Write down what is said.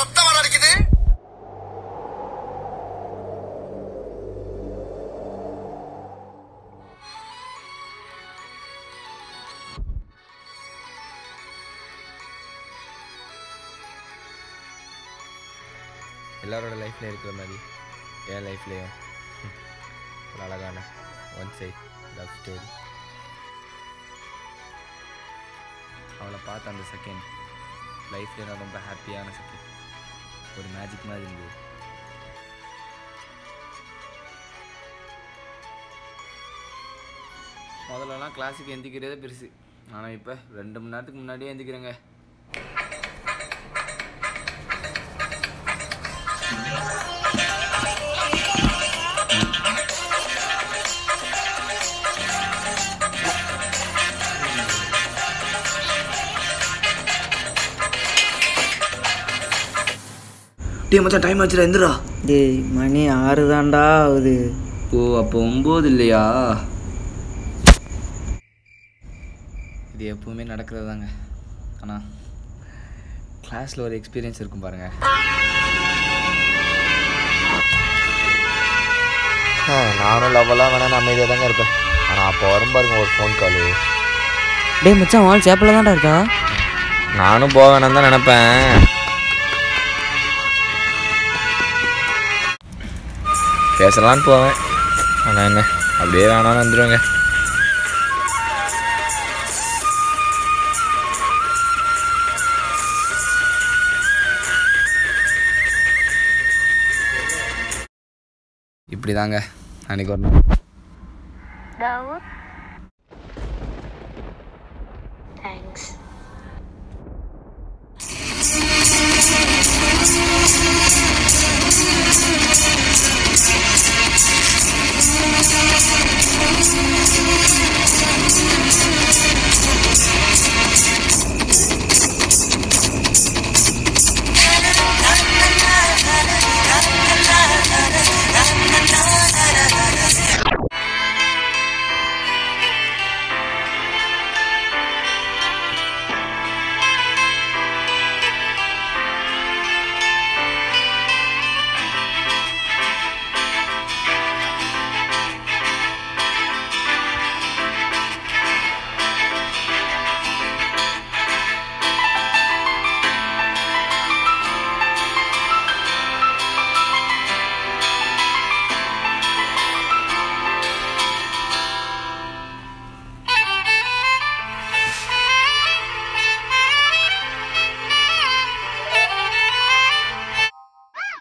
ரத்தம் வர அடிக்குது எல்லாரோட லைஃப்ல இருக்கிற மாதிரி என் லைஃப்லேயும் ஒரு அழகான ஒன் சைட் லவ் ஸ்டோரி அவளை பார்த்த அந்த செகண்ட் லைஃப்ல நான் ரொம்ப ஹாப்பியான செகண்ட் ஒரு மேஜிக் மாதிரி இருந்தது முதல்லலாம் கிளாஸுக்கு எந்திக்கிறதே பெருசு ஆனால் இப்போ ரெண்டு மணி நேரத்துக்கு முன்னாடியே எந்திக்கிறேங்க டே மச்சான் டைம் ஆச்சுடா எந்திரா டேய் மணி ஆறு தான்டா ஆகுது ஓ அப்போ ஒம்பது இல்லையா இது எப்பவுமே நடக்கிறது தாங்க ஆனால் கிளாஸில் ஒரு எக்ஸ்பீரியன்ஸ் இருக்கும் பாருங்க நானும் லவ்வெல்லாம் வேணாம் அமைதியாக தாங்க இருப்பேன் ஆனால் அப்போ வரும் பாருங்க ஒரு ஃபோன் காலு டேய் மச்சான் வால் சேப்பில் தான்டா இருக்கா நானும் போக வேணாம் தான் நினப்பேன் பேசலான்னு போவேன் ஆனால் என்ன அப்படியே வேணாம்னு வந்துடுவேங்க இப்படி தாங்க அன்றைக்கி ஒரு நாள் Daud